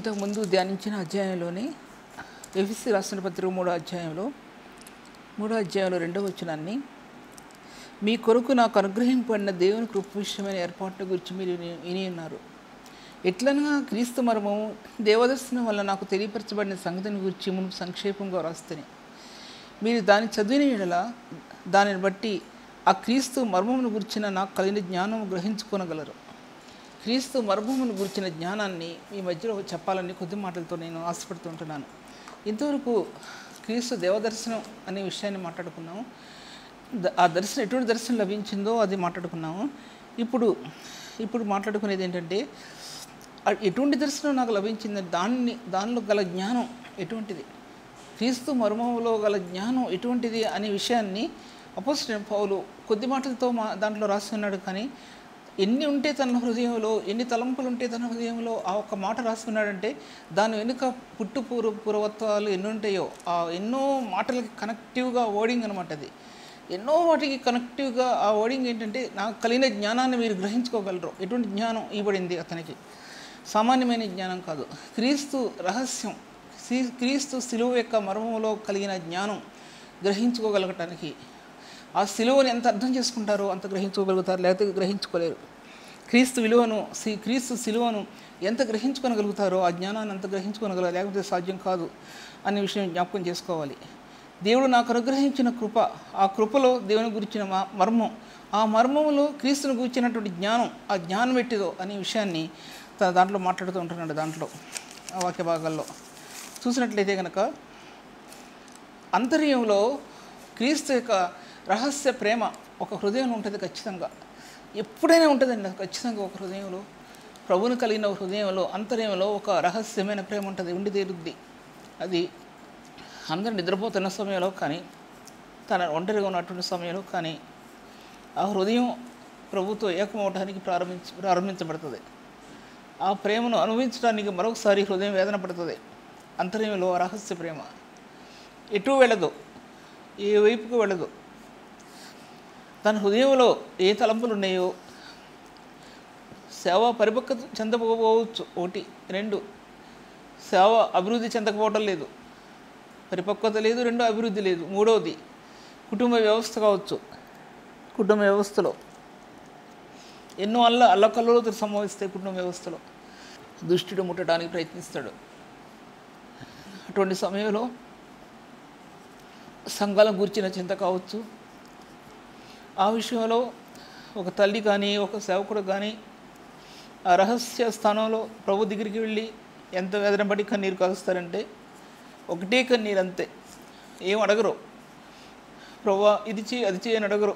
ఇంతకుముందు ధ్యానించిన అధ్యాయంలోని ఎఫ్సి రాసిన పత్రిక మూడో అధ్యాయంలో మూడో అధ్యాయంలో రెండవ వచనాన్ని మీ కొరకు నాకు అనుగ్రహింపబడిన దేవుని కృప విషయమైన ఏర్పాట్ల గురించి మీరు విని- విని ఉన్నారు ఎట్లనగా క్రీస్తు మర్మము దేవదర్శనం వల్ల నాకు తెలియపరచబడిన సంగతిని గురించి మునుపు సంక్షేపంగా రాస్తని మీరు దాన్ని చదివిన యెడల దానిని బట్టి ఆ క్రీస్తు మర్మమును గురించిన నాకు కలిగిన జ్ఞానం గ్రహించుకోనగలరు క్రీస్తు మర్మమును గురించిన జ్ఞానాన్ని మీ మధ్యలో చెప్పాలని కొద్ది మాటలతో నేను ఆశపడుతుంటున్నాను ఇంతవరకు క్రీస్తు దేవదర్శనం అనే విషయాన్ని మాట్లాడుకున్నాము ద- ఆ దర్శనం ఎటువంటి దర్శనం లభించిందో అది మాట్లాడుకున్నాము ఇప్పుడు ఇప్పుడు మాట్లాడుకునేది ఏంటంటే ఆ ఎటువంటి దర్శనం నాకు లభించింది దాన్ని దానిలో గల జ్ఞానం ఎటువంటిది క్రీస్తు మర్మములో గల జ్ఞానం ఎటువంటిది అనే విషయాన్ని అపోజిట్ పౌలు కొద్ది మాటలతో మా దాంట్లో రాసి ఉన్నాడు కానీ ఎన్ని ఉంటే తన హృదయంలో ఎన్ని తలంపులు ఉంటే తన హృదయంలో ఆ ఒక్క మాట రాసి ఉన్నాడంటే దాని వెనుక పుట్టు పూర్వ పూర్వత్వాలు ఎన్ని ఉంటాయో ఆ ఎన్నో మాటలకి కనెక్టివ్గా ఓడింగ్ అనమాట అది ఎన్నో వాటికి కనెక్టివ్గా ఆ ఓడింగ్ ఏంటంటే నాకు కలిగిన జ్ఞానాన్ని మీరు గ్రహించుకోగలరు ఎటువంటి జ్ఞానం ఇవ్వబడింది అతనికి సామాన్యమైన జ్ఞానం కాదు క్రీస్తు రహస్యం శ్రీ- క్రీస్తు శిలువ యొక్క మర్మములో కలిగిన జ్ఞానం గ్రహించుకోగలగటానికి ఆ శిలువని ఎంత అర్థం చేసుకుంటారో అంత గ్రహించుకోగలుగుతారు లేకపోతే గ్రహించుకోలేరు క్రీస్తు విలువను సి క్రీస్తు శిలువను ఎంత గ్రహించుకోగలుగుతారో ఆ జ్ఞానాన్ని అంత గ్రహించుకోగలరు లేకపోతే సాధ్యం కాదు అనే విషయం జ్ఞాపకం చేసుకోవాలి దేవుడు నాకు అనుగ్రహించిన కృప ఆ కృపలో దేవుని గురించిన మా మర్మం ఆ మర్మములో క్రీస్తుని గురించినటువంటి జ్ఞానం ఆ జ్ఞానం ఎట్టిదో అనే విషయాన్ని తన దాంట్లో మాట్లాడుతూ ఉంటున్నాడు దాంట్లో ఆ వాక్య భాగాల్లో చూసినట్లయితే కనుక అంతర్యంలో క్రీస్తు యొక్క రహస్య ప్రేమ ఒక హృదయంలో ఉంటుంది ఖచ్చితంగా ఎప్పుడైనా ఉంటుందండి అది ఖచ్చితంగా ఒక హృదయంలో ప్రభుని కలిగిన ఒక హృదయంలో అంతర్యంలో ఒక రహస్యమైన ప్రేమ ఉంటుంది ఉండి తీరుద్ది అది అందరు నిద్రపోతున్న సమయంలో కానీ తన ఒంటరిగా ఉన్నటువంటి సమయంలో కానీ ఆ హృదయం ప్రభుతో ఏకమవటానికి ప్రారంభించ ప్రారంభించబడుతుంది ఆ ప్రేమను అనుభవించడానికి మరొకసారి హృదయం వేదన పడుతుంది అంతర్యంలో ఆ రహస్య ప్రేమ ఎటు వెళ్ళదు ఏ వైపుకు వెళ్ళదు తన హృదయంలో ఏ తలంపులు ఉన్నాయో సేవ పరిపక్వత చెందకపోవచ్చు ఒకటి రెండు సేవ అభివృద్ధి చెందకపోవటం లేదు పరిపక్వత లేదు రెండు అభివృద్ధి లేదు మూడవది కుటుంబ వ్యవస్థ కావచ్చు కుటుంబ వ్యవస్థలో ఎన్నో అల్ల అల్లకల్లోతులు సంభవిస్తాయి కుటుంబ వ్యవస్థలో దుష్టుడు ముట్టడానికి ప్రయత్నిస్తాడు అటువంటి సమయంలో సంఘాలను గూర్చిన చింత కావచ్చు ఆ విషయంలో ఒక తల్లి కానీ ఒక సేవకుడు కానీ ఆ రహస్య స్థానంలో ప్రభు దగ్గరికి వెళ్ళి ఎంత వేదన పడి కన్నీరు కాలుస్తారంటే ఒకటే కన్నీరు అంతే ఏం అడగరు ప్రభా ఇది చేయి అది చేయని అడగరు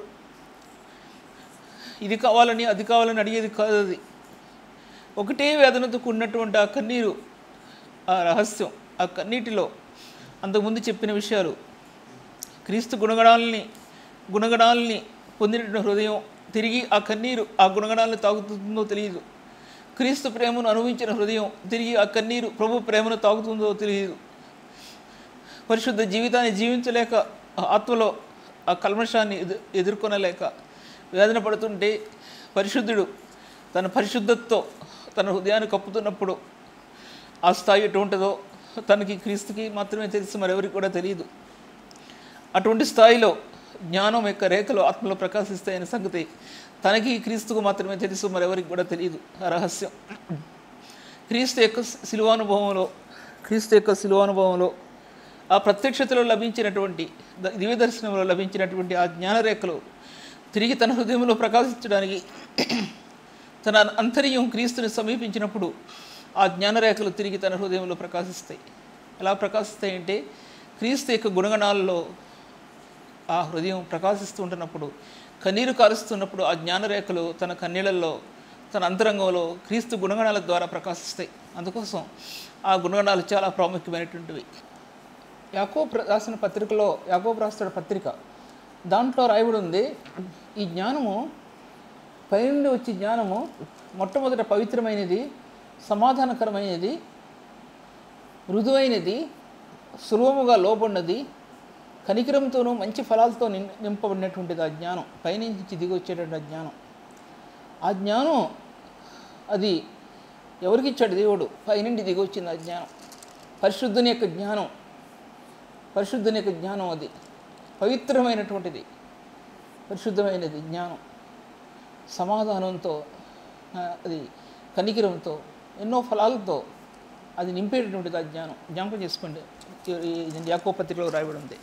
ఇది కావాలని అది కావాలని అడిగేది కాదు అది ఒకటే వేదనతో కూడినటువంటి ఆ కన్నీరు ఆ రహస్యం ఆ కన్నీటిలో అంతకుముందు చెప్పిన విషయాలు క్రీస్తు గుణగణాలని గుణగణాలని పొందిన హృదయం తిరిగి ఆ కన్నీరు ఆ గుణగణాలను తాగుతుందో తెలియదు క్రీస్తు ప్రేమను అనుభవించిన హృదయం తిరిగి ఆ కన్నీరు ప్రభు ప్రేమను తాగుతుందో తెలియదు పరిశుద్ధ జీవితాన్ని జీవించలేక ఆ ఆత్మలో ఆ కల్మషాన్ని ఎదు ఎదుర్కొనలేక వేదన పడుతుంటే పరిశుద్ధుడు తన పరిశుద్ధతతో తన హృదయాన్ని కప్పుతున్నప్పుడు ఆ స్థాయి ఎటు ఉంటుందో తనకి క్రీస్తుకి మాత్రమే తెలుసు మరెవరికి కూడా తెలియదు అటువంటి స్థాయిలో జ్ఞానం యొక్క రేఖలు ఆత్మలో ప్రకాశిస్తాయనే సంగతి తనకి క్రీస్తుకు మాత్రమే తెలుసు మరెవరికి కూడా తెలియదు ఆ రహస్యం క్రీస్తు యొక్క శిలువానుభవంలో క్రీస్తు యొక్క శిలువానుభవంలో ఆ ప్రత్యక్షతలో లభించినటువంటి ద- దివ్య దర్శనంలో లభించినటువంటి ఆ జ్ఞానరేఖలు తిరిగి తన హృదయంలో ప్రకాశించడానికి తన అంతర్యం క్రీస్తుని సమీపించినప్పుడు ఆ జ్ఞానరేఖలు తిరిగి తన హృదయంలో ప్రకాశిస్తాయి ఎలా ప్రకాశిస్తాయంటే క్రీస్తు యొక్క గుణగణాల్లో ఆ హృదయం ప్రకాశిస్తూ ఉంటున్నప్పుడు కన్నీరు కారుస్తున్నప్పుడు ఆ జ్ఞానరేఖలు తన కన్నీళ్ళల్లో తన అంతరంగంలో క్రీస్తు గుణగణాల ద్వారా ప్రకాశిస్తాయి అందుకోసం ఆ గుణగణాలు చాలా ప్రాముఖ్యమైనటువంటివి యాకోబ్ రాసిన పత్రికలో యాకోబ్ రాస్తున్న పత్రిక దాంట్లో రాయబడి ఉంది ఈ జ్ఞానము పైనుండి వచ్చే జ్ఞానము మొట్టమొదట పవిత్రమైనది సమాధానకరమైనది మృదువైనది సులభముగా లోబడినది కనికరంతోనూ మంచి ఫలాలతో నిం నింపబడినటువంటిది ఆ జ్ఞానం పైనుంచి దిగి వచ్చేటువంటి ఆ జ్ఞానం ఆ జ్ఞానం అది ఎవరికి ఇచ్చాడు దేవుడు పైనుండి దిగి వచ్చింది ఆ జ్ఞానం పరిశుద్ధుని యొక్క జ్ఞానం పరిశుద్ధుని యొక్క జ్ఞానం అది పవిత్రమైనటువంటిది పరిశుద్ధమైనది జ్ఞానం సమాధానంతో ఆ, అది కనికిరంతో ఎన్నో ఫలాలతో అది నింపేటటువంటిది ఆ జ్ఞానం జ్ఞాపకం చేసుకోండి ఈ- ఈ యాకో పత్రికలో రాయబడి ఉంది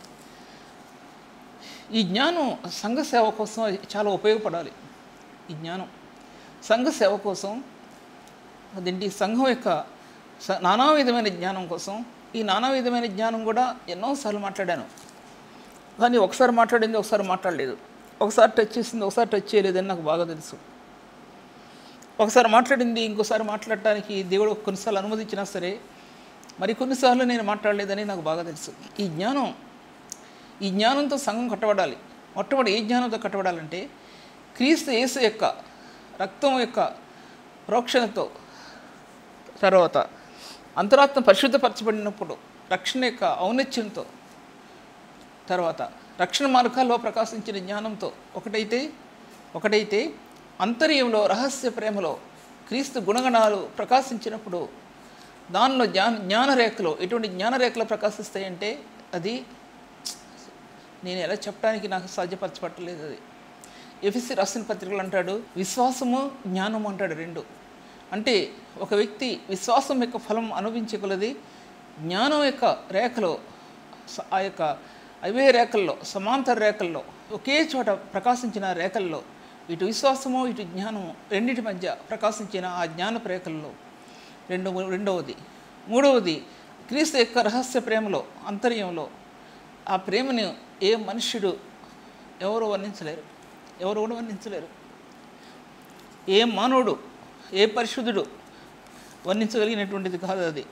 ఈ జ్ఞానం సంఘ సేవ కోసం అది చాలా ఉపయోగపడాలి ఈ జ్ఞానం సంఘ సేవ కోసం అదేంటి సంఘం యొక్క స- నానా విధమైన జ్ఞానం కోసం ఈ నానా విధమైన జ్ఞానం కూడా ఎన్నోసార్లు మాట్లాడాను కానీ ఒకసారి మాట్లాడింది ఒకసారి మాట్లాడలేదు ఒకసారి టచ్ చేసింది ఒకసారి టచ్ చేయలేదని నాకు బాగా తెలుసు ఒకసారి మాట్లాడింది ఇంకోసారి మాట్లాడటానికి దేవుడు కొన్నిసార్లు అనుమతించినా సరే మరి కొన్నిసార్లు నేను మాట్లాడలేదని నాకు బాగా తెలుసు ఈ జ్ఞానం ఈ జ్ఞానంతో సంఘం కట్టబడాలి మొట్టమొదటి ఏ జ్ఞానంతో కట్టబడాలంటే క్రీస్తు యేసు యొక్క రక్తం యొక్క ప్రోక్షణతో తర్వాత అంతరాత్మ పరిశుద్ధపరచబడినప్పుడు రక్షణ యొక్క ఔన్నత్యంతో తర్వాత రక్షణ మార్గాల్లో ప్రకాశించిన జ్ఞానంతో ఒకటైతే ఒకటైతే అంతర్యంలో రహస్య ప్రేమలో క్రీస్తు గుణగణాలు ప్రకాశించినప్పుడు దానిలో జ్ఞాన జ్ఞానరేఖలు ఎటువంటి జ్ఞానరేఖలు ప్రకాశిస్తాయంటే అది నేను ఎలా చెప్పడానికి నాకు సాధ్యపరచబట్టలేదు అది ఎఫ్ఎస్సి రాసిన పత్రికలు అంటాడు విశ్వాసము జ్ఞానము అంటాడు రెండు అంటే ఒక వ్యక్తి విశ్వాసం యొక్క ఫలం అనుభవించగలది జ్ఞానం యొక్క రేఖలో స- ఆ యొక్క అవే రేఖల్లో సమాంతర రేఖల్లో ఒకే చోట ప్రకాశించిన రేఖల్లో ఇటు విశ్వాసము ఇటు జ్ఞానము రెండింటి మధ్య ప్రకాశించిన ఆ జ్ఞాన రేఖల్లో రెండవ రెండవది మూడవది క్రీస్తు యొక్క రహస్య ప్రేమలో అంతర్యంలో ఆ ప్రేమను ఏ మనుష్యుడు ఎవరు వర్ణించలేరు ఎవరు కూడా వర్ణించలేరు ఏ మానవుడు ఏ పరిశుద్ధుడు వర్ణించగలిగినటువంటిది కాదు అది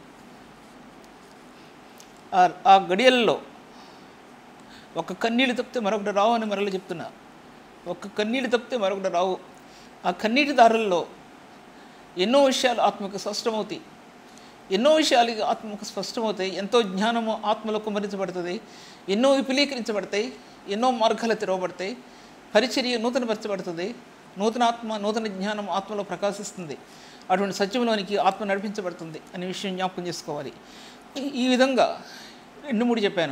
ఆ- ఆ గడియల్లో ఒక కన్నీళ్ళు తప్పితే మరొకటి రావు అని మరలా చెప్తున్నా ఒక కన్నీళ్ళు తప్పితే మరొకటి రావు ఆ కన్నీటి దారుల్లో ఎన్నో విషయాలు ఆత్మకు స్పష్టమవుతాయి ఎన్నో విషయాలు ఆత్మకు స్పష్టమవుతాయి ఎంతో జ్ఞానము ఆత్మలో కుమరించబడుతుంది ఎన్నో విపులీకరించబడతాయి ఎన్నో మార్గాలు తెరవబడతాయి పరిచర్య నూతనపరచబడుతుంది నూతన ఆత్మ నూతన జ్ఞానం ఆత్మలో ప్రకాశిస్తుంది అటువంటి సత్యంలోనికి ఆత్మ నడిపించబడుతుంది అనే విషయం జ్ఞాపకం చేసుకోవాలి ఈ- ఈ విధంగా రెండు మూడు చెప్పాను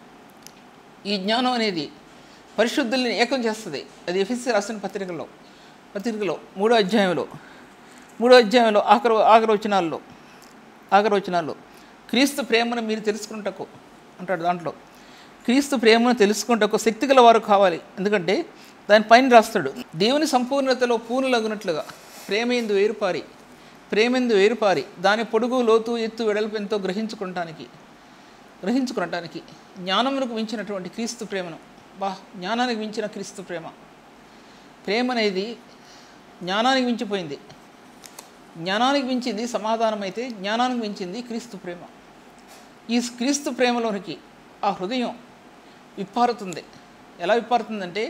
ఈ జ్ఞానం అనేది పరిశుద్ధుల్ని ఏకం చేస్తుంది అది ఎఫ్ఎస్సి రాసిన పత్రికలో పత్రికలో మూడో అధ్యాయంలో మూడో అధ్యాయంలో ఆఖరు ఆఖరి వచనాల్లో ఆఖరి వచనాల్లో క్రీస్తు ప్రేమను మీరు తెలుసుకుంటకు అంటాడు దాంట్లో క్రీస్తు ప్రేమను తెలుసుకుంటకు శక్తి గల వారు కావాలి ఎందుకంటే దానిపైన రాస్తాడు దేవుని సంపూర్ణతలో పూర్ణలగునట్లుగా ప్రేమేందు వేరుపారి ప్రేమేందు వేరుపారి దాని పొడుగు లోతు ఎత్తు వెడల్పు ఎంతో గ్రహించుకుంటానికి గ్రహించుకోవటానికి జ్ఞానమునకు మించినటువంటి క్రీస్తు ప్రేమను బా జ్ఞానానికి మించిన క్రీస్తు ప్రేమ ప్రేమ అనేది జ్ఞానానికి మించిపోయింది జ్ఞానానికి మించింది సమాధానం అయితే జ్ఞానానికి మించింది క్రీస్తు ప్రేమ ఈ క్రీస్తు ప్రేమలోనికి ఆ హృదయం విప్పారుతుంది ఎలా విప్పారుతుందంటే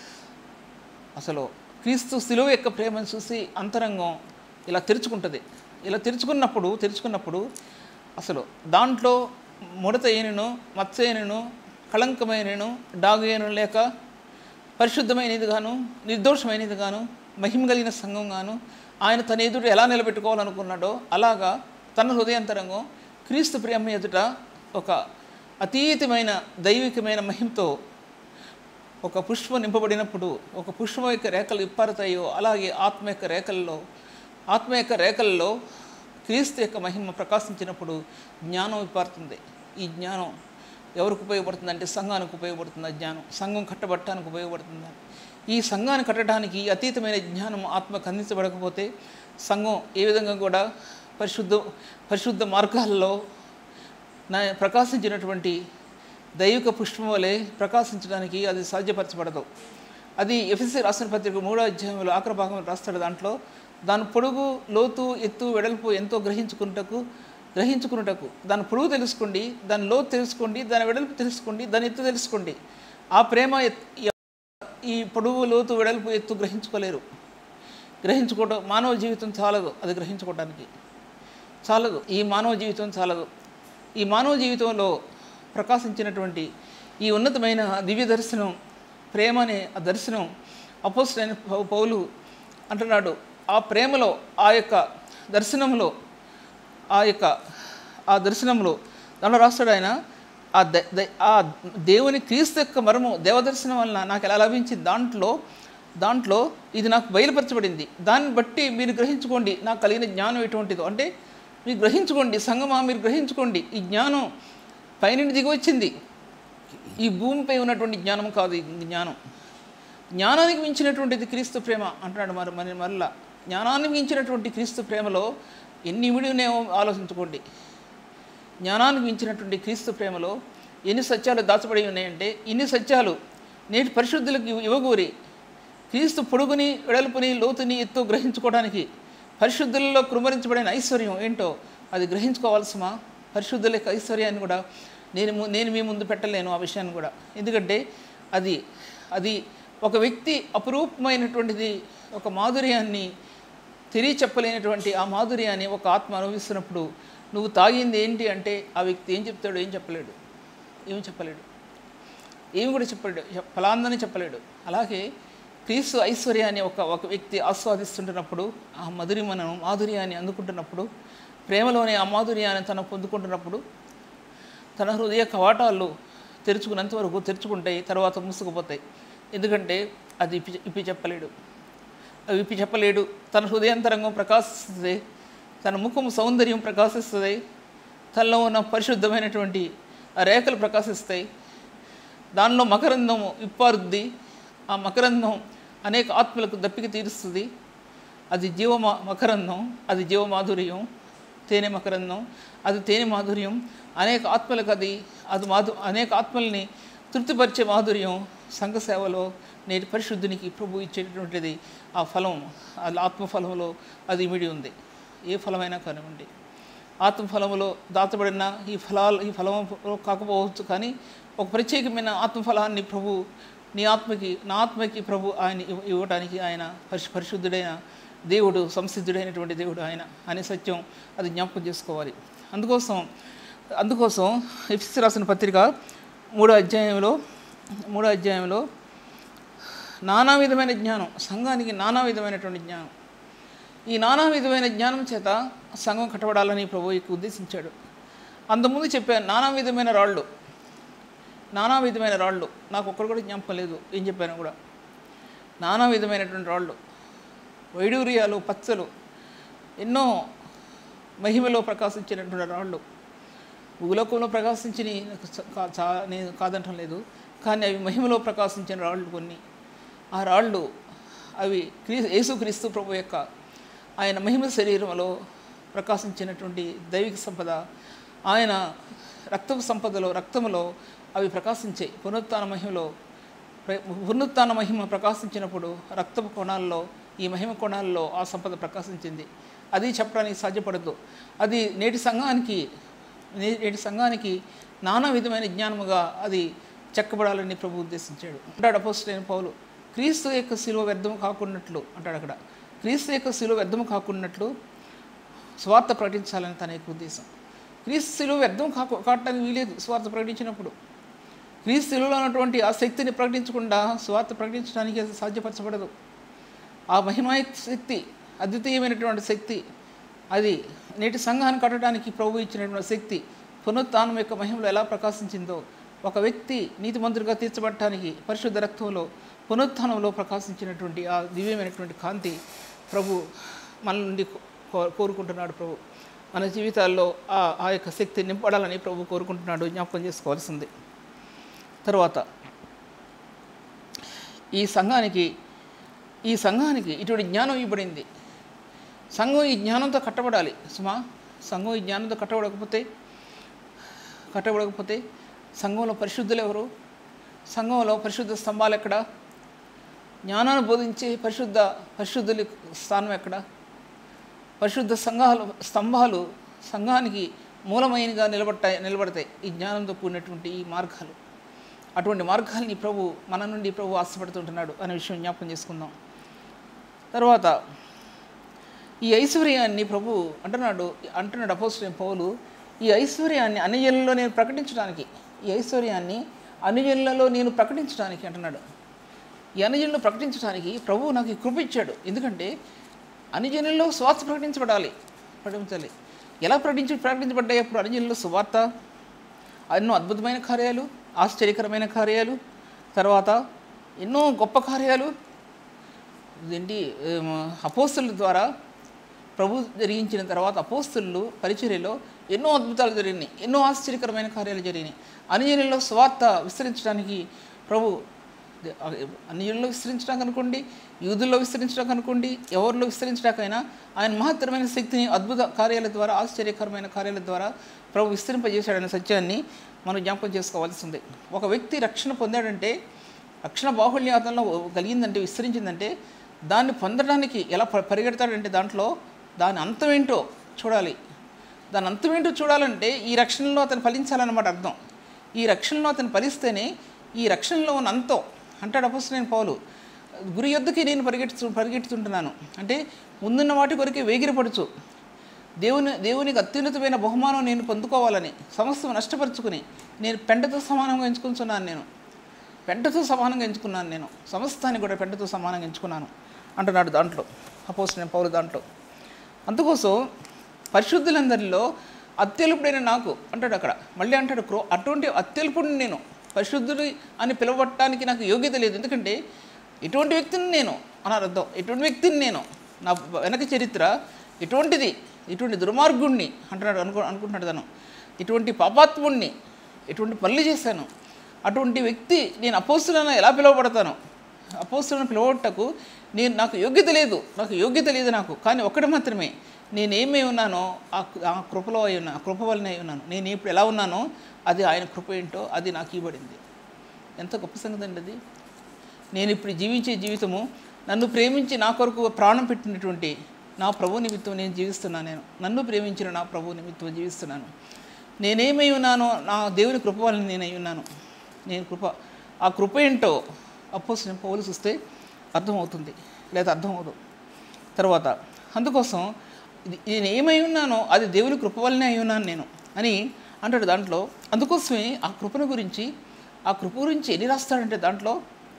అసలు క్రీస్తు శిలువ యొక్క ప్రేమను చూసి అంతరంగం ఇలా తెరుచుకుంటుంది ఇలా తెరుచుకున్నప్పుడు తెరుచుకున్నప్పుడు అసలు దాంట్లో ముడత ఏనును మచ్చ ఏనును కళంకమైనను డాగు ఏను లేక పరిశుద్ధమైనది గాను నిర్దోషమైనది గాను మహిమ కలిగిన సంఘం గాను ఆయన తన ఎదుట ఎలా నిలబెట్టుకోవాలనుకున్నాడో అలాగా తన హృదయంతరంగం క్రీస్తు ప్రేమ ఎదుట ఒక అతీతమైన దైవికమైన మహిమతో ఒక పుష్పం నింపబడినప్పుడు ఒక పుష్పం యొక్క రేఖలు ఇప్పారుతాయో అలాగే ఆత్మ యొక్క రేఖల్లో ఆత్మ యొక్క రేఖల్లో క్రీస్తు యొక్క మహిమ ప్రకాశించినప్పుడు జ్ఞానం విప్పారుతుంది ఈ జ్ఞానం ఎవరికి ఉపయోగపడుతుంది అంటే సంఘానికి ఉపయోగపడుతుంది ఆ జ్ఞానం సంఘం కట్టబట్టడానికి ఉపయోగపడుతుంది ఈ సంఘాన్ని కట్టడానికి ఈ అతీతమైన జ్ఞానం ఆత్మకు అందించబడకపోతే సంఘం ఏ విధంగా కూడా పరిశుద్ధ పరిశుద్ధ మార్గాల్లో నా ప్రకాశించినటువంటి దైవిక పుష్పం వలె ప్రకాశించడానికి అది సాధ్యపరచబడదు అది ఎఫ్ఎస్సి రాసిన పత్రిక మూడో అధ్యాయంలో ఆఖరి భాగంలో రాస్తాడు దాంట్లో దాని పొడుగు లోతు ఎత్తు వెడల్పు ఎంతో గ్రహించుకున్నటకు గ్రహించుకున్నటకు దాని పొడుగు తెలుసుకోండి దాని లోతు తెలుసుకోండి దాని వెడల్పు తెలుసుకోండి దాని ఎత్తు తెలుసుకోండి ఆ ప్రేమ ఎత్- ఈ పొడుగు లోతు వెడల్పు ఎత్తు గ్రహించుకోలేరు గ్రహించుకోవడం మానవ జీవితం చాలదు అది గ్రహించుకోవడానికి చాలదు ఈ మానవ జీవితం చాలదు ఈ మానవ జీవితంలో ప్రకాశించినటువంటి ఈ ఉన్నతమైన దివ్య దర్శనం ప్రేమ అనే ఆ దర్శనం అపోజిట్ అయిన పౌ- పౌలు అంటున్నాడు ఆ ప్రేమలో ఆ యొక్క దర్శనంలో ఆ యొక్క ఆ దర్శనంలో దాంట్లో రాస్తాడు ఆయన ఆ ద ద- ఆ దేవుని క్రీస్తు యొక్క మర్మం దేవదర్శనం వలన నాకు ఎలా లభించింది దాంట్లో దాంట్లో ఇది నాకు బయలుపరచబడింది దాన్ని బట్టి మీరు గ్రహించుకోండి నాకు కలిగిన జ్ఞానం ఎటువంటిదో అంటే మీరు గ్రహించుకోండి సంగమా మీరు గ్రహించుకోండి ఈ జ్ఞానం పైనుండి దిగి వచ్చింది ఈ భూమిపై ఉన్నటువంటి జ్ఞానం కాదు ఈ జ్ఞానం జ్ఞానానికి మించినటువంటిది క్రీస్తు ప్రేమ అంటున్నాడు మరి మరి మరలా జ్ఞానానికి మించినటువంటి క్రీస్తు ప్రేమలో ఎన్ని ఇమిడి ఉన్నాయో ఆలోచించుకోండి జ్ఞానానికి మించినటువంటి క్రీస్తు ప్రేమలో ఎన్ని సత్యాలు దాచబడి ఉన్నాయంటే ఇన్ని సత్యాలు నేటి పరిశుద్ధులకు ఇవ్వ- ఇవ్వగూరి క్రీస్తు పొడుగుని వెడల్పుని లోతుని ఎత్తు గ్రహించుకోవడానికి పరిశుద్ధులలో కృమరించబడిన ఐశ్వర్యం ఏంటో అది గ్రహించుకోవాల్సిన పరిశుద్ధుల యొక్క ఐశ్వర్యాన్ని కూడా నేను ము- నేను మీ ముందు పెట్టలేను ఆ విషయాన్ని కూడా ఎందుకంటే అది అది ఒక వ్యక్తి అపురూపమైనటువంటిది ఒక మాధుర్యాన్ని తెలియ చెప్పలేనటువంటి ఆ మాధుర్యాన్ని ఒక ఆత్మ అనుభవిస్తున్నప్పుడు నువ్వు తాగింది ఏంటి అంటే ఆ వ్యక్తి ఏం చెప్తాడు ఏం చెప్పలేడు ఏం చెప్పలేడు ఏమి కూడా చెప్పలేడు చెప్- ఫలాందని చెప్పలేడు అలాగే క్రీస్తు ఐశ్వర్యాన్ని ఒక ఒక వ్యక్తి ఆస్వాదిస్తుంటున్నప్పుడు ఆ మధురిమను మాధుర్యాన్ని అందుకుంటున్నప్పుడు ప్రేమలోని ఆ మాధుర్యాన్ని తను పొందుకుంటున్నప్పుడు తన హృదయ కవాటాలు తెరుచుకున్నంత వరకు తెరుచుకుంటాయి తర్వాత మూసుకుపోతాయి ఎందుకంటే అది ఇప్పి ఇప్పి చెప్పలేడు అవి ఇప్పి చెప్పలేడు తన హృదయాంతరంగం ప్రకాశిస్తుంది తన ముఖం సౌందర్యం ప్రకాశిస్తుంది తనలో ఉన్న పరిశుద్ధమైనటువంటి ఆ రేఖలు ప్రకాశిస్తాయి దానిలో మకరందం ఇప్పారుద్ది ఆ మకరందం అనేక ఆత్మలకు దప్పిక తీరుస్తుంది అది జీవ మా- మకరందం అది జీవ మాధుర్యం తేనె మకరందం అది తేనె మాధుర్యం అనేక ఆత్మలకు అది అది మాధు అనేక ఆత్మల్ని తృప్తిపరిచే మాధుర్యం సంఘ సేవలో నేటి పరిశుద్ధునికి ప్రభు ఇచ్చేటటువంటిది ఆ ఫలం ఆ ఆత్మఫలంలో అది ఇమిడి ఉంది ఏ ఫలమైనా కానివ్వండి ఆత్మఫలములో దాచబడిన ఈ ఫలాలు ఈ ఫలము కాకపోవచ్చు కానీ ఒక ప్రత్యేకమైన ఆత్మఫలాన్ని ప్రభు నీ ఆత్మకి నా ఆత్మకి ప్రభు ఆయన ఇవ్వ- ఇవ్వటానికి ఆయన పరిశు పరిశుద్ధుడైన దేవుడు సంసిద్ధుడైనటువంటి దేవుడు ఆయన అనే సత్యం అది జ్ఞాపకం చేసుకోవాలి అందుకోసం అందుకోసం ఎఫ్సి రాసిన పత్రిక మూడో అధ్యాయంలో మూడో అధ్యాయంలో నానా విధమైన జ్ఞానం సంఘానికి నానా విధమైనటువంటి జ్ఞానం ఈ నానా విధమైన జ్ఞానం చేత సంఘం కట్టబడాలని ప్రభు యొక్క ఉద్దేశించాడు అంతకుముందు చెప్పాను నానా విధమైన రాళ్ళు నానా విధమైన రాళ్ళు నాకు ఒక్కడు కూడా జ్ఞాపకం లేదు ఏం చెప్పాను కూడా నానా విధమైనటువంటి రాళ్ళు వైడూర్యాలు పచ్చలు ఎన్నో మహిమలో ప్రకాశించినటువంటి రాళ్ళు భూలోకంలో ప్రకాశించిన నేను కాదంటం లేదు కానీ అవి మహిమలో ప్రకాశించిన రాళ్ళు కొన్ని ఆ రాళ్ళు అవి క్రీ యేసుక్రీస్తు ప్రభు యొక్క ఆయన మహిమ శరీరంలో ప్రకాశించినటువంటి దైవిక సంపద ఆయన రక్తపు సంపదలో రక్తములో అవి ప్రకాశించాయి పునరుత్థాన మహిమలో ప్ర- పునరుత్థాన మహిమ ప్రకాశించినప్పుడు రక్తపు కోణాల్లో ఈ మహిమ కోణాల్లో ఆ సంపద ప్రకాశించింది అది చెప్పడానికి సాధ్యపడదు అది నేటి సంఘానికి నే- నేటి సంఘానికి నానా విధమైన జ్ఞానముగా అది చెక్కబడాలని ప్రభు ఉద్దేశించాడు అంటాడు అపోస్టైన పౌలు క్రీస్తు యొక్క శిలువ వ్యర్థము కాకున్నట్లు అంటాడు అక్కడ క్రీస్తు యొక్క శిలువ వ్యర్థము కాకున్నట్లు స్వార్థ ప్రకటించాలని తన యొక్క ఉద్దేశం క్రీస్తు శిలువ వ్యర్థం కాకు కావటానికి వీలేదు స్వార్థ ప్రకటించినప్పుడు క్రీస్తులో ఉన్నటువంటి ఆ శక్తిని ప్రకటించకుండా స్వార్థ ప్రకటించడానికి అది సాధ్యపరచబడదు ఆ మహిమాయ శక్తి అద్వితీయమైనటువంటి శక్తి అది నేటి సంఘాన్ని కట్టడానికి ప్రభు ఇచ్చినటువంటి శక్తి పునరుత్థానం యొక్క మహిమలో ఎలా ప్రకాశించిందో ఒక వ్యక్తి నీతిమంతుడిగా తీర్చబడటానికి పరిశుద్ధ రక్తంలో పునరుత్థానంలో ప్రకాశించినటువంటి ఆ దివ్యమైనటువంటి కాంతి ప్రభు మన నుండి కో- కోరుకుంటున్నాడు ప్రభు మన జీవితాల్లో ఆ ఆ యొక్క శక్తి నింపడాలని ప్రభు కోరుకుంటున్నాడు జ్ఞాపకం చేసుకోవాల్సింది తర్వాత ఈ సంఘానికి ఈ సంఘానికి ఇటువంటి జ్ఞానం ఇవ్వబడింది సంఘం ఈ జ్ఞానంతో కట్టబడాలి సుమా సంఘం ఈ జ్ఞానంతో కట్టబడకపోతే కట్టబడకపోతే సంఘంలో పరిశుద్ధులు ఎవరు సంఘంలో పరిశుద్ధ స్తంభాలు ఎక్కడ జ్ఞానాన్ని బోధించే పరిశుద్ధ పరిశుద్ధుల స్థానం ఎక్కడ పరిశుద్ధ సంఘాలు స్తంభాలు సంఘానికి మూలమైనగా నిలబడతాయి నిలబడతాయి ఈ జ్ఞానంతో కూడినటువంటి ఈ మార్గాలు అటువంటి మార్గాల్ని ప్రభు మన నుండి ప్రభు ఆశపడుతుంటున్నాడు అనే విషయం జ్ఞాపకం చేసుకుందాం తర్వాత ఈ ఐశ్వర్యాన్ని ప్రభు అంటున్నాడు అంటున్నాడు అపోజిట్ పౌలు ఈ ఐశ్వర్యాన్ని అనుజనులలో నేను ప్రకటించడానికి ఈ ఐశ్వర్యాన్ని అనుజనులలో నేను ప్రకటించడానికి అంటున్నాడు ఈ అనుజనులు ప్రకటించడానికి ప్రభు నాకు ఈ కృప ఇచ్చాడు ఎందుకంటే అనుజనుల్లో స్వార్థ ప్రకటించబడాలి ప్రకటించాలి ఎలా ప్రకటించి ప్రకటించబడ్డాయి అప్పుడు అన్యజనుల్లో సువార్త ఎన్నో అద్భుతమైన కార్యాలు ఆశ్చర్యకరమైన కార్యాలు తర్వాత ఎన్నో గొప్ప కార్యాలు ఏంటి అపోస్తుల ద్వారా ప్రభు జరిగించిన తర్వాత అపోస్తులు పరిచర్యలో ఎన్నో అద్భుతాలు జరిగినాయి ఎన్నో ఆశ్చర్యకరమైన కార్యాలు జరిగినాయి అన్యజనుల్లో స్వార్థ విస్తరించడానికి ప్రభు అన్యజనుల్లో విస్తరించడానికి అనుకోండి యూదుల్లో విస్తరించడానికి అనుకోండి ఎవరిలో విస్తరించడానికైనా ఆయన మహత్తరమైన శక్తిని అద్భుత కార్యాల ద్వారా ఆశ్చర్యకరమైన కార్యాల ద్వారా ప్రభు విస్తరింపజేశాడనే సత్యాన్ని మనం జ్ఞాపకం చేసుకోవాల్సి ఉంది ఒక వ్యక్తి రక్షణ పొందాడంటే రక్షణ బాహుళ్యాతంలో కలిగిందంటే విస్తరించిందంటే దాన్ని పొందడానికి ఎలా ప- పరిగెడతాడంటే దాంట్లో దాని అంతం ఏంటో చూడాలి దాని అంతం ఏంటో చూడాలంటే ఈ రక్షణలో అతను ఫలించాలన్నమాట అర్థం ఈ రక్షణలో అతను ఫలిస్తేనే ఈ రక్షణలో ఉన్న అంతం అంటాడు అపోస్తులైన పౌలు గురి యొద్దకి నేను పరిగెత్తు పరిగెత్తుతుంటున్నాను అంటే ముందున్న వాటి కొరకే వేగిరపడుచు దేవుని దేవునికి అత్యున్నతమైన బహుమానం నేను పొందుకోవాలని సమస్తం నష్టపరుచుకుని నేను పెంటతో సమానంగా ఎంచుకుంటున్నాను నేను పెంటతో సమానంగా ఎంచుకున్నాను నేను సమస్తాన్ని కూడా పెంటతో సమానంగా ఎంచుకున్నాను అంటున్నాడు దాంట్లో అపోసిన పౌరు దాంట్లో అందుకోసం పరిశుద్ధులందరిలో అత్యల్పుడైన నాకు అంటాడు అక్కడ మళ్ళీ అంటాడు క్రో అటువంటి అత్యల్పుడిని నేను పరిశుద్ధుడి అని పిలవటానికి నాకు యోగ్యత లేదు ఎందుకంటే ఎటువంటి వ్యక్తిని నేను అన్నారు అర్థం ఎటువంటి వ్యక్తిని నేను నా వెనక చరిత్ర ఎటువంటిది ఇటువంటి దుర్మార్గుణ్ణి అంటున్నాడు అనుకో అనుకుంటున్నాడు తను ఇటువంటి పాపాత్ముణ్ణి ఎటువంటి పనులు చేశాను అటువంటి వ్యక్తి నేను అపోస్తులను ఎలా పిలువబడతాను అపోస్తులను పిలవటకు నేను నాకు యోగ్యత లేదు నాకు యోగ్యత లేదు నాకు కానీ ఒక్కటి మాత్రమే నేనేమై ఉన్నానో ఆ ఆ కృపలో అయి ఉన్నా ఆ కృప వల్లనే అయి ఉన్నాను నేను ఇప్పుడు ఎలా ఉన్నానో అది ఆయన కృప ఏంటో అది నాకు ఇవ్వబడింది ఎంత గొప్ప సంగతి అండి అది నేను ఇప్పుడు జీవించే జీవితము నన్ను ప్రేమించి నా కొరకు ప్రాణం పెట్టినటువంటి నా ప్రభు నిమిత్తం నేను జీవిస్తున్నాను నేను నన్ను ప్రేమించిన నా ప్రభు నిమిత్తం జీవిస్తున్నాను నేనేమై ఉన్నానో నా దేవుని కృప వలన నేను అయి ఉన్నాను నేను కృప ఆ కృప ఏంటో అపోస్ నేను పౌలు చూస్తే అర్థమవుతుంది లేదా అర్థమవుదు తర్వాత అందుకోసం ఇది నేను ఏమై ఉన్నానో అది దేవుని కృప వల్లనే అయి ఉన్నాను నేను అని అంటాడు దాంట్లో అందుకోసమే ఆ కృపను గురించి ఆ కృప గురించి ఎన్ని రాస్తాడంటే దాంట్లో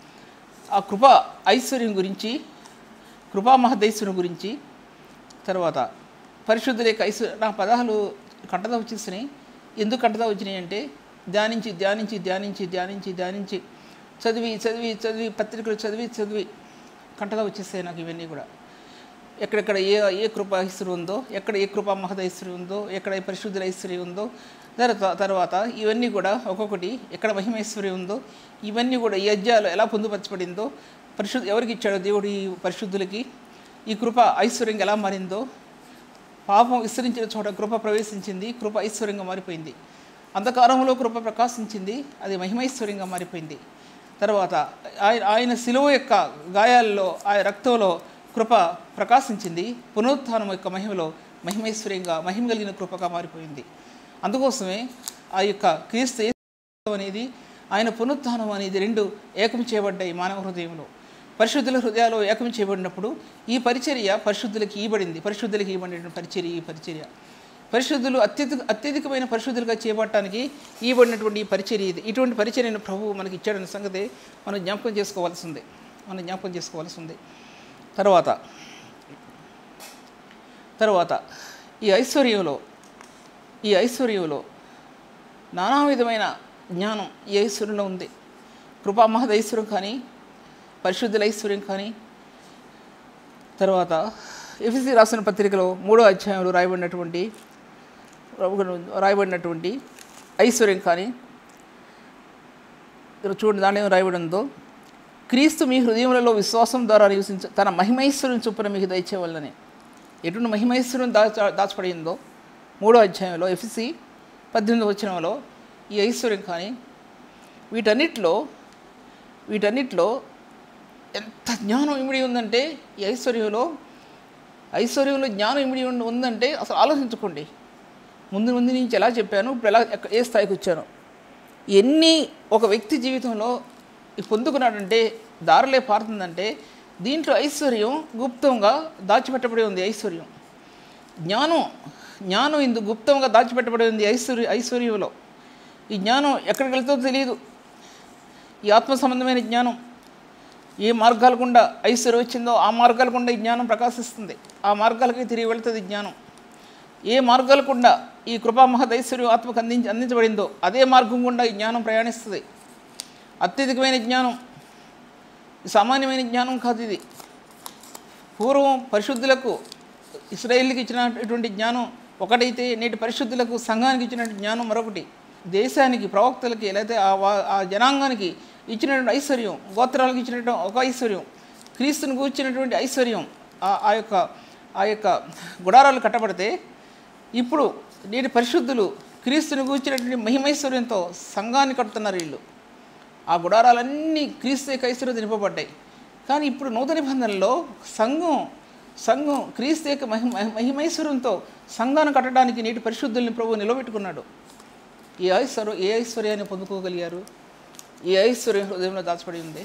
ఆ కృప ఐశ్వర్యం గురించి కృపా మహదైశ్వర్యం గురించి తర్వాత పరిశుద్ధులేక ఐశ్వర్య నా పదాలు కంటదా వచ్చేసినాయి ఎందుకు కంటదా వచ్చినాయి అంటే ధ్యానించి ధ్యానించి ధ్యానించి ధ్యానించి ధ్యానించి చదివి చదివి చదివి పత్రికలు చదివి చదివి కంటదా వచ్చేసాయి నాకు ఇవన్నీ కూడా ఎక్కడెక్కడ ఏ ఏ కృప ఐశ్వర్యం ఉందో ఎక్కడ ఏ కృపా మహద ఐశ్వర్యం ఉందో ఎక్కడ ఏ పరిశుద్ధుల ఐశ్వర్యం ఉందో తర్వాత తర్వాత ఇవన్నీ కూడా ఒక్కొక్కటి ఎక్కడ మహిమైశ్వర్యం ఉందో ఇవన్నీ కూడా ఈ అధ్యాయాలు ఎలా పొందుపరచబడిందో పరిశుద్ధ ఎవరికి ఇచ్చాడో దేవుడు ఈ పరిశుద్ధులకి ఈ కృప ఐశ్వర్యంగా ఎలా మారిందో పాపం విస్తరించిన చోట కృప ప్రవేశించింది కృప ఐశ్వర్యంగా మారిపోయింది అంధకారంలో కృప ప్రకాశించింది అది మహిమైశ్వర్యంగా మారిపోయింది తర్వాత ఆయన ఆయన శిలువ యొక్క గాయాల్లో ఆయన రక్తంలో కృప ప్రకాశించింది పునరుత్థానం యొక్క మహిమలో మహిమైశ్వర్యంగా మహిమ కలిగిన కృపగా మారిపోయింది అందుకోసమే ఆ యొక్క క్రీస్తు యేసు అనేది ఆయన పునరుత్థానం అనేది రెండు ఏకం చేయబడ్డాయి మానవ హృదయంలో పరిశుద్ధుల హృదయాలు ఏకం చేయబడినప్పుడు ఈ పరిచర్య పరిశుద్ధులకి ఇవ్వబడింది పరిశుద్ధులకి ఇవ్వబడిన పరిచర్య ఈ పరిచర్య పరిశుద్ధులు అత్యధిక అత్యధికమైన పరిశుద్ధులుగా చేయబడటానికి ఇవ్వబడినటువంటి ఈ పరిచర్య ఇది ఇటువంటి పరిచర్యను ప్రభువు మనకి ఇచ్చాడన్న సంగతి మనం జ్ఞాపకం చేసుకోవాల్సి ఉంది మనం జ్ఞాపకం చేసుకోవాల్సి ఉంది తర్వాత తర్వాత ఈ ఐశ్వర్యంలో ఈ ఐశ్వర్యంలో నానా విధమైన జ్ఞానం ఈ ఐశ్వర్యంలో ఉంది కృపా మహద ఐశ్వర్యం కానీ పరిశుద్ధుల ఐశ్వర్యం కానీ తర్వాత ఎఫ్సి రాసిన పత్రికలో మూడో అధ్యాయంలో రాయబడినటువంటి రాయబడినటువంటి ఐశ్వర్యం కానీ ఇక్కడ చూడండి దాంట్లో ఏం రాయబడి ఉందో క్రీస్తు మీ హృదయములలో విశ్వాసం ద్వారా నివసించ తన మహిమైశ్వర్యం చొప్పున మీకు దయచేవాలని ఎటువంటి మహిమైశ్వర్యం దాచ దాచబడిందో మూడో అధ్యాయంలో ఎఫ్సి పద్దెనిమిది వచనంలో ఈ ఐశ్వర్యం కానీ వీటన్నిటిలో వీటన్నిటిలో ఎంత జ్ఞానం ఇమిడి ఉందంటే ఈ ఐశ్వర్యంలో ఐశ్వర్యంలో జ్ఞానం ఇమిడి ఉండి ఉందంటే అసలు ఆలోచించుకోండి ముందు ముందు నుంచి ఎలా చెప్పాను ఇప్పుడు ఎలా ఎక్క- ఏ స్థాయికి వచ్చాను ఎన్ని ఒక వ్యక్తి జీవితంలో ఈ పొందుకున్నాడంటే దారిలే పారుతుందంటే దీంట్లో ఐశ్వర్యం గుప్తంగా దాచిపెట్టబడి ఉంది ఐశ్వర్యం జ్ఞానం జ్ఞానం ఇందు గుప్తంగా దాచిపెట్టబడి ఉంది ఐశ్వర్య ఐశ్వర్యంలో ఈ జ్ఞానం ఎక్కడికి వెళ్తుందో తెలియదు ఈ ఆత్మ సంబంధమైన జ్ఞానం ఏ మార్గాల గుండా ఐశ్వర్యం వచ్చిందో ఆ మార్గాల గుండా ఈ జ్ఞానం ప్రకాశిస్తుంది ఆ మార్గాలకి తిరిగి వెళ్తుంది జ్ఞానం ఏ మార్గాల గుండా ఈ కృపా మహదైశ్వర్యం ఆత్మకు అందించి అందించబడిందో అదే మార్గం గుండా ఈ జ్ఞానం ప్రయాణిస్తుంది అత్యధికమైన జ్ఞానం సామాన్యమైన జ్ఞానం కాదు ఇది పూర్వం పరిశుద్ధులకు ఇస్రాయేల్కి ఇచ్చినటువంటి జ్ఞానం ఒకటైతే నేటి పరిశుద్ధులకు సంఘానికి ఇచ్చిన జ్ఞానం మరొకటి దేశానికి ప్రవక్తలకి లేకపోతే ఆ వా- ఆ జనాంగానికి ఇచ్చినటువంటి ఐశ్వర్యం గోత్రాలకు ఇచ్చినటువంటి ఒక ఐశ్వర్యం క్రీస్తుని కూర్చున్నటువంటి ఐశ్వర్యం ఆ- ఆ యొక్క ఆ యొక్క గుడారాలు కట్టబడితే ఇప్పుడు నేటి పరిశుద్ధులు క్రీస్తుని కూర్చున్నటువంటి మహిమైశ్వర్యంతో సంఘాన్ని కడుతున్నారు వీళ్ళు ఆ గుడారాలన్నీ క్రీస్తు యొక్క ఐశ్వర్యం నింపబడ్డాయి కానీ ఇప్పుడు నూతన నిబంధనలో సంఘం సంఘం క్రీస్తు యొక్క మహి మహి- మహిమైశ్వర్యంతో సంఘాన్ని కట్టడానికి నేటి పరిశుద్ధుల్ని ప్రభు నిలబెట్టుకున్నాడు ఈ ఐశ్వర్యం ఏ ఐశ్వర్యాన్ని పొందుకోగలిగారు ఈ ఐశ్వర్యం హృదయంలో దాచబడి ఉంది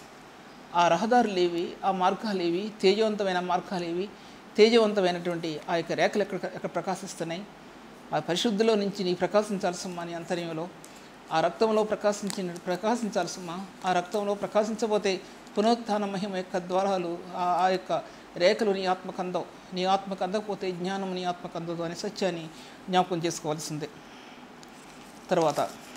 ఆ రహదారులు ఏవి ఆ మార్గాలు ఏవి తేజవంతమైన మార్గాలు ఏవి తేజవంతమైనటువంటి ఆ యొక్క రేఖలు ఎక్కడ ఎక్కడ ప్రకాశిస్తున్నాయి ఆ పరిశుద్ధిలో నుంచి నీ ప్రకాశించాల్సమ్మా నీ అంతర్యంలో ఆ రక్తంలో ప్రకాశించిన ప్రకాశించాల్సమ్మా ఆ రక్తంలో ప్రకాశించబోతే పునరుత్థాన మహిమ యొక్క ద్వారాలు ఆ ఆ యొక్క రేఖలు నీ ఆత్మకు అందవు నీ ఆత్మకు అందకపోతే జ్ఞానం నీ ఆత్మకు అందదు అనే సత్యాన్ని జ్ఞాపకం చేసుకోవాల్సిందే తర్వాత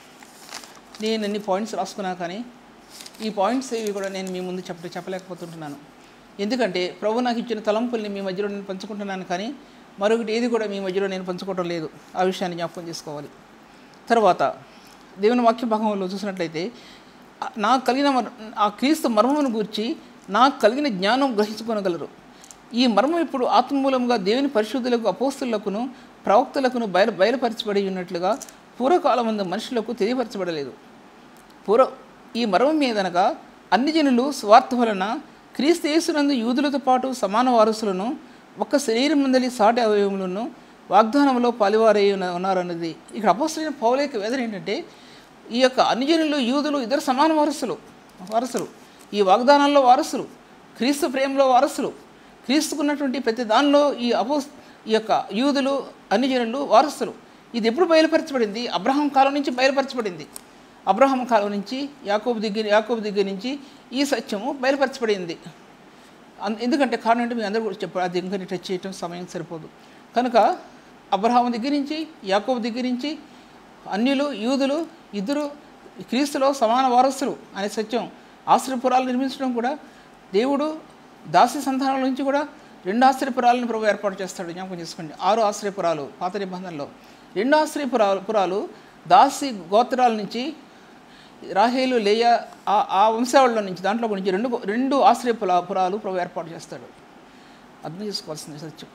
నేను ఎన్ని పాయింట్స్ రాసుకున్నా కానీ ఈ పాయింట్స్ ఏవి కూడా నేను మీ ముందు చెప్ప చెప్పలేకపోతుంటున్నాను ఎందుకంటే ప్రభు నాకు ఇచ్చిన తలంపుల్ని మీ మధ్యలో నేను పంచుకుంటున్నాను కానీ మరొకటి ఏది కూడా మీ మధ్యలో నేను పంచుకోవడం లేదు ఆ విషయాన్ని జ్ఞాపకం చేసుకోవాలి తర్వాత దేవుని వాక్య భాగంలో చూసినట్లయితే ఆ- నాకు కలిగిన మర్- ఆ క్రీస్తు మర్మమును గూర్చి నాకు కలిగిన జ్ఞానం గ్రహించుకొనగలరు ఈ మర్మం ఇప్పుడు ఆత్మమూలంగా దేవుని పరిశుద్ధులకు అపోస్తులకును ప్రవక్తలకును బయలు బయలుపరచబడి ఉన్నట్లుగా పూర్వకాలమందు మనుషులకు తెలియపరచబడలేదు పూర్వ ఈ మర్మం మీదనగా అన్ని జనులు స్వార్థ వలన క్రీస్తు యేసునందు యూదులతో పాటు సమాన వారసులను ఒక్క శరీరం మందలి సాటి అవయవములను వాగ్దానంలో పాలివారై ఉన్న- ఉన్నారన్నది ఇక్కడ అపోస్తులైన పౌల యొక్క వేదన ఏంటంటే ఈ యొక్క అన్ని జనులు యూదులు ఇద్దరు సమాన వారసులు వారసులు ఈ వాగ్దానాల్లో వారసులు క్రీస్తు ప్రేమలో వారసులు క్రీస్తుకున్నటువంటి ప్రతి దానిలో ఈ అపో ఈ యొక్క యూదులు అన్ని జనులు వారసులు ఇది ఎప్పుడు బయలుపరచబడింది అబ్రహాం కాలం నుంచి బయలుపరచబడింది అబ్రహాం కాలం నుంచి యాకోబు దగ్గర యాకోబు దగ్గర నుంచి ఈ సత్యము బయలుపరచబడింది అన్- ఎందుకంటే కారణం అంటే మీ అందరూ కూడా చెప్పారు అది ఇంకా టచ్ చేయటం సమయం సరిపోదు కనుక అబ్రహాం దగ్గర నుంచి యాకోబు దగ్గర నుంచి అన్యులు యూదులు ఇద్దరు క్రీస్తులో సమాన వారసులు అనే సత్యం ఆశ్రయపురాలు నిర్మించడం కూడా దేవుడు దాసి సంతానం నుంచి కూడా రెండు ఆశ్రయపురాలను ప్రభు ఏర్పాటు చేస్తాడు జ్ఞాపకం చేసుకోండి ఆరు ఆశ్రయపురాలు పాత నిబంధనలో రెండు ఆశ్రయపురాలు పురాలు దాసి గోత్రాల నుంచి రాహేలు లేయ ఆ ఆ వంశావళిలో నుంచి దాంట్లో నుంచి రెండు రెండు ఆశ్రయ పురా పురాలు ప్రభు ఏర్పాటు చేస్తాడు అర్థం చేసుకోవాల్సింది సత్యం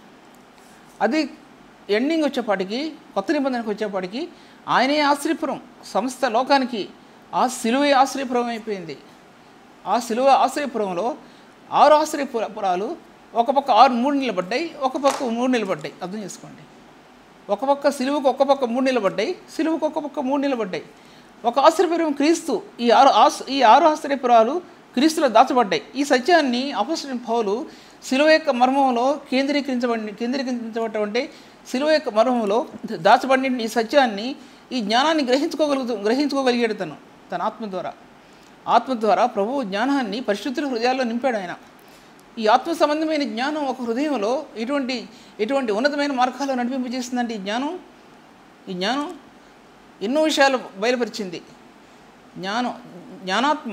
అది ఎండింగ్ వచ్చేపాటికి కొత్త నిబంధనకు వచ్చేపాటికి ఆయనే ఆశ్రయపురం సంస్థ లోకానికి ఆ సిలువే ఆశ్రయపురం అయిపోయింది ఆ సిలువ ఆశ్రయపురంలో ఆరు ఆశ్రయపుర పురాలు ఒక పక్క ఆరు మూడు నిలబడ్డాయి ఒక పక్క మూడు నిలబడ్డాయి అర్థం చేసుకోండి ఒక పక్క సిలువకు ఒక పక్క మూడు నిలబడ్డాయి సిలువకు ఒక పక్క మూడు నిలబడ్డాయి ఒక ఆశ్రయపురం క్రీస్తు ఈ ఆరు ఆస్ ఈ ఆరు ఆశ్రయపురాలు క్రీస్తులో దాచబడ్డాయి ఈ సత్యాన్ని అపస్టైన్ పౌలు సిలువ యొక్క మర్మంలో కేంద్రీకరించబడి కేంద్రీకరించబడ్డ సిలువ యొక్క మర్మంలో దాచబడిన ఈ సత్యాన్ని ఈ జ్ఞానాన్ని గ్రహించుకోగలుగుతూ గ్రహించుకోగలిగాడు తను తన ఆత్మ ద్వారా ఆత్మ ద్వారా ప్రభువు జ్ఞానాన్ని పరిశుద్ధుల హృదయాల్లో నింపాడు ఆయన ఈ ఆత్మ సంబంధమైన జ్ఞానం ఒక హృదయంలో ఎటువంటి ఎటువంటి ఉన్నతమైన మార్గాల్లో నడిపింపజేస్తుందంటే ఈ జ్ఞానం ఈ జ్ఞానం ఎన్నో విషయాలు బయలుపరిచింది జ్ఞానం జ్ఞానాత్మ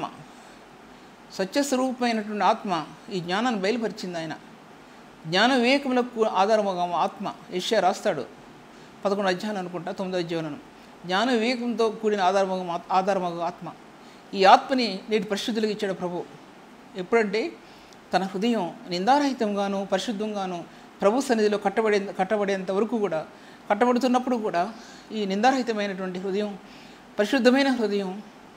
సత్యస్వరూపమైనటువంటి ఆత్మ ఈ జ్ఞానాన్ని బయలుపరిచింది ఆయన జ్ఞాన వివేకములకు ఆధారముగా ఆత్మ యెషయా రాస్తాడు పదకొండు అధ్యాయం అనుకుంటా తొమ్మిదో అధ్యాయం జ్ఞాన వివేకంతో కూడిన ఆధారముగా ఆధారముగా ఆత్మ ఈ ఆత్మని నేటి పరిశుద్ధులకు ఇచ్చాడు ప్రభు ఎప్పుడంటే తన హృదయం నిందారహితంగాను పరిశుద్ధంగాను ప్రభు సన్నిధిలో కట్టబడే కట్టబడేంత వరకు కూడా కట్టబడుతున్నప్పుడు కూడా ఈ నిందారహితమైనటువంటి హృదయం పరిశుద్ధమైన హృదయం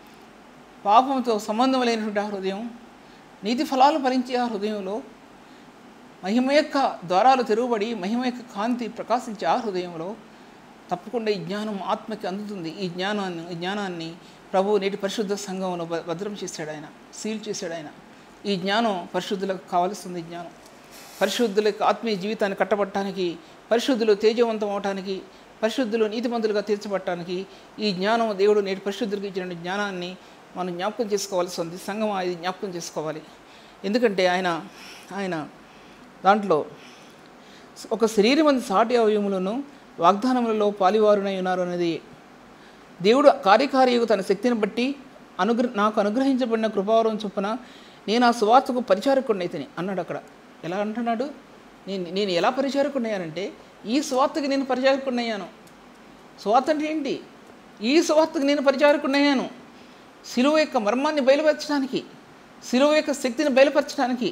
పాపంతో సంబంధం లేనటువంటి ఆ హృదయం నీతి ఫలాలు ఫలించే ఆ హృదయంలో మహిమ యొక్క ద్వారాలు తెరువబడి మహిమ యొక్క కాంతి ప్రకాశించే ఆ హృదయంలో తప్పకుండా ఈ జ్ఞానం ఆత్మకి అందుతుంది ఈ జ్ఞానాన్ని ఈ జ్ఞానాన్ని ప్రభు నేటి పరిశుద్ధ సంఘంలో భ- భద్రం చేశాడు ఆయన సీల్ చేశాడు ఆయన ఈ జ్ఞానం పరిశుద్ధులకు కావలసింది ఈ జ్ఞానం పరిశుద్ధులకు ఆత్మీయ జీవితాన్ని కట్టబట్టడానికి పరిశుద్ధులు తేజవంతం అవటానికి పరిశుద్ధులు నీతిమంతులుగా తీర్చబట్టడానికి ఈ జ్ఞానం దేవుడు నేటి పరిశుద్ధులకు ఇచ్చిన జ్ఞానాన్ని మనం జ్ఞాపకం చేసుకోవాల్సి ఉంది సంఘం ఇది జ్ఞాపకం చేసుకోవాలి ఎందుకంటే ఆయన ఆయన దాంట్లో ఒక శరీరం అంది సాటి అవయములను వాగ్దానములలో పాలివారునై ఉన్నారు అనేది దేవుడు కార్యకార్యకు తన శక్తిని బట్టి అనుగ్ర నాకు అనుగ్రహించబడిన కృపావరం చొప్పున నేను ఆ సువార్తకు పరిచారకుడినైతేని అన్నాడు అక్కడ ఎలా అంటున్నాడు నేను నేను ఎలా పరిచారకుడినయ్యానంటే ఈ సువార్తకి నేను పరిచారకుడినయ్యాను సువార్త అంటే ఏంటి ఈ సువార్తకు నేను పరిచారకుడినయ్యాను శిలువ యొక్క మర్మాన్ని బయలుపరచడానికి శిలువ యొక్క శక్తిని బయలుపరచడానికి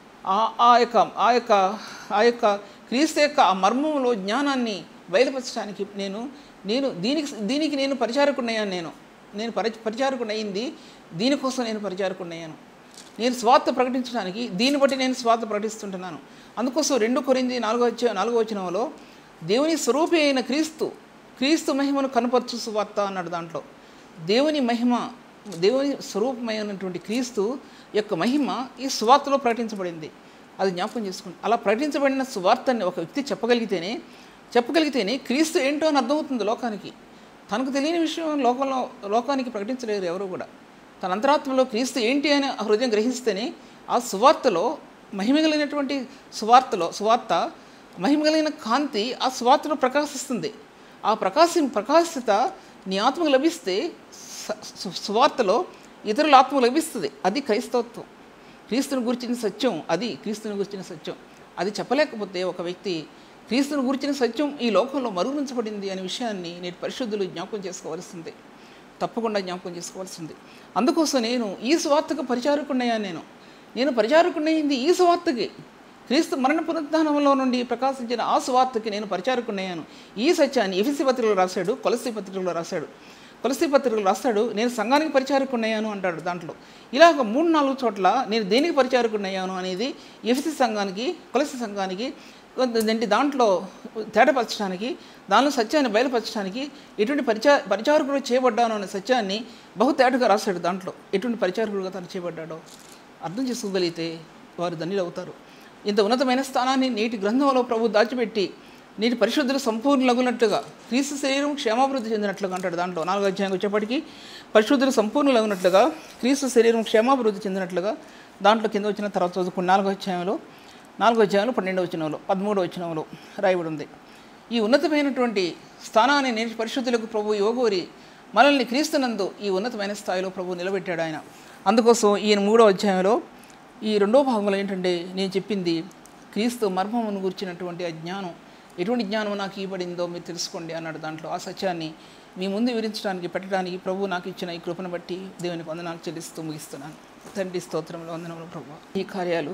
ఆ ఆ యొక్క ఆ యొక్క ఆ యొక్క క్రీస్తు యొక్క ఆ మర్మంలో జ్ఞానాన్ని బయలుపరచడానికి నేను నేను దీనికి దీనికి నేను పరిచారకుడినయ్యాను నేను నేను పరి పరిచారకుడయింది దీనికోసం నేను పరిచారకుడినయ్యాను నేను స్వార్థ ప్రకటించడానికి దీన్ని బట్టి నేను స్వార్థ ప్రకటిస్తుంటున్నాను అందుకోసం రెండు కొరింది నాలుగో వచ్చే నాలుగో వచనంలో దేవుని స్వరూపి అయిన క్రీస్తు క్రీస్తు మహిమను కనపరచు సువార్త అన్నాడు దాంట్లో దేవుని మహిమ దేవుని స్వరూపమైనటువంటి క్రీస్తు యొక్క మహిమ ఈ సువార్తలో ప్రకటించబడింది అది జ్ఞాపకం చేసుకోండి అలా ప్రకటించబడిన సువార్తని ఒక వ్యక్తి చెప్పగలిగితేనే చెప్పగలిగితేనే క్రీస్తు ఏంటో అని అర్థమవుతుంది లోకానికి తనకు తెలియని విషయం లోకంలో లోకానికి ప్రకటించలేరు ఎవరు కూడా తన అంతరాత్మలో క్రీస్తు ఏంటి అని ఆ హృదయం గ్రహిస్తేనే ఆ సువార్తలో మహిమగలిగినటువంటి సువార్తలో సువార్త మహిమగలిగిన కాంతి ఆ సువార్తలో ప్రకాశిస్తుంది ఆ ప్రకాశం ప్రకాశిత నీ ఆత్మకు లభిస్తే స- సు- సువార్తలో ఇతరుల ఆత్మ లభిస్తుంది అది క్రైస్తవత్వం క్రీస్తుని గురించిన సత్యం అది క్రీస్తుని గురించిన సత్యం అది చెప్పలేకపోతే ఒక వ్యక్తి క్రీస్తుని గురించిన సత్యం ఈ లోకంలో మరుగురించబడింది అనే విషయాన్ని నేటి పరిశుద్ధులు జ్ఞాపకం చేసుకోవాల్సిందే తప్పకుండా జ్ఞాపకం చేసుకోవాల్సింది అందుకోసం నేను ఈ స్వార్థకు పరిచారకున్నయ్యాను నేను నేను పరిచారకున్నయింది ఈ స్వార్థకి క్రీస్తు మరణ పునరుద్ధానంలో నుండి ప్రకాశించిన ఆ స్వార్థకి నేను పరిచారకున్నయ్యాను ఈ సత్యాన్ని ఎఫిసి పత్రికలో రాశాడు కొలసి పత్రికలో రాశాడు కొలసి పత్రికలు రాస్తాడు నేను సంఘానికి పరిచారకున్నయ్యాను అంటాడు దాంట్లో ఇలాగ మూడు నాలుగు చోట్ల నేను దేనికి పరిచారకున్నయ్యాను అనేది ఎఫ్సి సంఘానికి కొలసి సంఘానికి ఏంటి దాంట్లో తేటపరచడానికి దానిలో సత్యాన్ని బయలుపరచడానికి ఎటువంటి పరిచా పరిచారకుడు చేయబడ్డాను అనే సత్యాన్ని బహు తేటగా రాశాడు దాంట్లో ఎటువంటి పరిచారకుడుగా తను చేయబడ్డాడో అర్థం చేసుకోగలిగితే వారు ధన్యులు అవుతారు ఇంత ఉన్నతమైన స్థానాన్ని నేటి గ్రంథంలో ప్రభు దాచిపెట్టి నీటి పరిశుద్ధులు సంపూర్ణలగునట్లుగా క్రీస్తు శరీరం క్షేమాభివృద్ధి చెందినట్లుగా అంటాడు దాంట్లో నాలుగో అధ్యాయం వచ్చేప్పటికీ పరిశుద్ధులు సంపూర్ణలగునట్లుగా క్రీస్తు శరీరం క్షేమాభివృద్ధి చెందినట్లుగా దాంట్లో కింద వచ్చిన తర్వాత చదువుకున్న నాలుగో అధ్యాయంలో నాలుగో అధ్యాయంలో పన్నెండవ వచనంలో పదమూడవ వచనంలో రాయబడి ఉంది ఈ ఉన్నతమైనటువంటి స్థానాన్ని నేటి పరిశుద్ధులకు ప్రభు యోగోరి మనల్ని క్రీస్తునందు ఈ ఉన్నతమైన స్థాయిలో ప్రభు నిలబెట్టాడు ఆయన అందుకోసం ఈయన మూడో అధ్యాయంలో ఈ రెండో భాగంలో ఏంటంటే నేను చెప్పింది క్రీస్తు మర్మమును గుర్చినటువంటి ఆ జ్ఞానం ఎటువంటి జ్ఞానం నాకు ఇవ్వబడిందో మీరు తెలుసుకోండి అన్నాడు దాంట్లో ఆ సత్యాన్ని మీ ముందు వివరించడానికి పెట్టడానికి ప్రభు నాకు ఇచ్చిన ఈ కృపను బట్టి దేవునికి వందనాలు చెల్లిస్తూ ముగిస్తున్నాను తండ్రి స్తోత్రంలో వందనములు ప్రభు ఈ కార్యాలు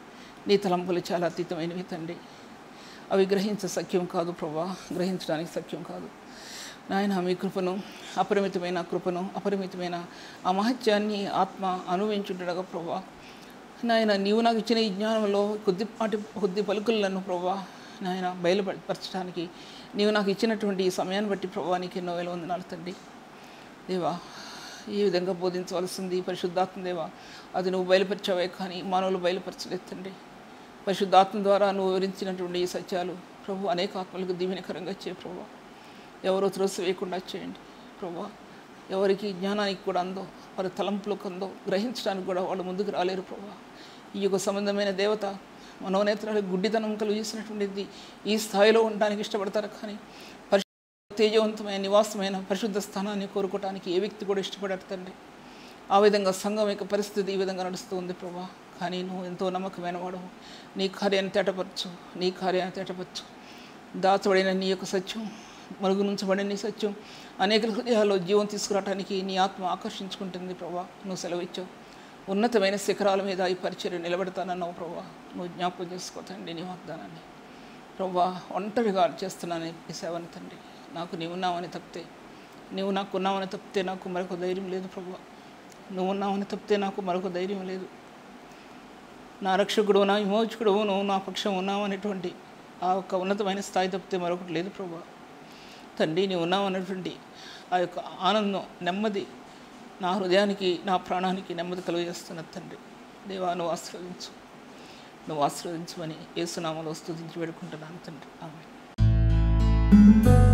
నీ తలంపులు చాలా అతీతమైనవి తండ్రి అవి గ్రహించ సఖ్యం కాదు ప్రభా గ్రహించడానికి సఖ్యం కాదు నాయన మీ కృపను అపరిమితమైన కృపను అపరిమితమైన ఆ మహత్యాన్ని ఆత్మ అనుభవించుండగా ప్రభా నాయన నీవు నాకు ఇచ్చిన ఈ జ్ఞానంలో కొద్దిపాటి కొద్ది పలుకులను ప్రభా నాయన బయలుపరచడానికి నీవు నాకు ఇచ్చినటువంటి ఈ సమయాన్ని బట్టి ప్రభా నీకు ఎన్నో వేల వందనాలు తండ్రి దేవా ఈ విధంగా బోధించవలసింది పరిశుద్ధాత్మ దేవా అది నువ్వు బయలుపరిచావే కానీ మానవులు బయలుపరచలేదు తండ్రి పరిశుద్ధాత్మ ద్వారా నువ్వు వివరించినటువంటి ఈ సత్యాలు ప్రభు అనేక ఆత్మలకు దీవెనకరంగా చే ప్రభు ఎవరో త్రోసి వేయకుండా చేయండి ప్రభు ఎవరికి జ్ఞానానికి కూడా అందో వారి తలంపులకు అందో గ్రహించడానికి కూడా వాళ్ళు ముందుకు రాలేరు ప్రభు ఈ యొక్క సంబంధమైన దేవత మనోనేత్రాలకు గుడ్డితనం కలిగిసినటువంటిది ఈ స్థాయిలో ఉండడానికి ఇష్టపడతారు కానీ పరిశుద్ధ తేజవంతమైన నివాసమైన పరిశుద్ధ స్థానాన్ని కోరుకోవడానికి ఏ వ్యక్తి కూడా ఇష్టపడరు తండ్రి ఆ విధంగా సంఘం యొక్క పరిస్థితి ఈ విధంగా నడుస్తూ ఉంది ప్రభా కానీ నువ్వు ఎంతో నమ్మకమైన వాడవు నీ కార్యాన్ని తేటపరచు నీ కార్యాన్ని తేటపరచు దాచబడిన నీ యొక్క సత్యం మరుగు నుంచబడిన నీ సత్యం అనేక హృదయాల్లో జీవం తీసుకురావడానికి నీ ఆత్మ ఆకర్షించుకుంటుంది ప్రభా నువ్వు సెలవిచ్చావు ఉన్నతమైన శిఖరాల మీద ఈ పరిచర్య నిలబెడతానన్నావు ప్రభా నువ్వు జ్ఞాపకం చేసుకోతండి నీ వాగ్దానాన్ని ప్రభా ఒంటరిగా చేస్తున్నాను ఈ సేవని తండ్రి నాకు నీవు ఉన్నావని తప్పితే నీవు నాకు ఉన్నావని తప్పితే నాకు మరొక ధైర్యం లేదు ప్రభా నువ్వు ఉన్నావని తప్పితే నాకు మరొక ధైర్యం లేదు నా రక్షకుడు నా విమోచకుడు నువ్వు నా పక్షం ఉన్నావనేటువంటి ఆ యొక్క ఉన్నతమైన స్థాయి తప్పితే మరొకటి లేదు ప్రభా తండ్రి నీవు ఉన్నావన్నటువంటి ఆ యొక్క ఆనందం నెమ్మది నా హృదయానికి నా ప్రాణానికి నెమ్మది కలుగజేస్తున్న తండ్రి దేవా నువ్వు ఆశీర్వదించు నువ్వు ఆశీర్వదించమని ఏసునామలో స్తుతించి వేడుకుంటున్నాను తండ్రి ఆమె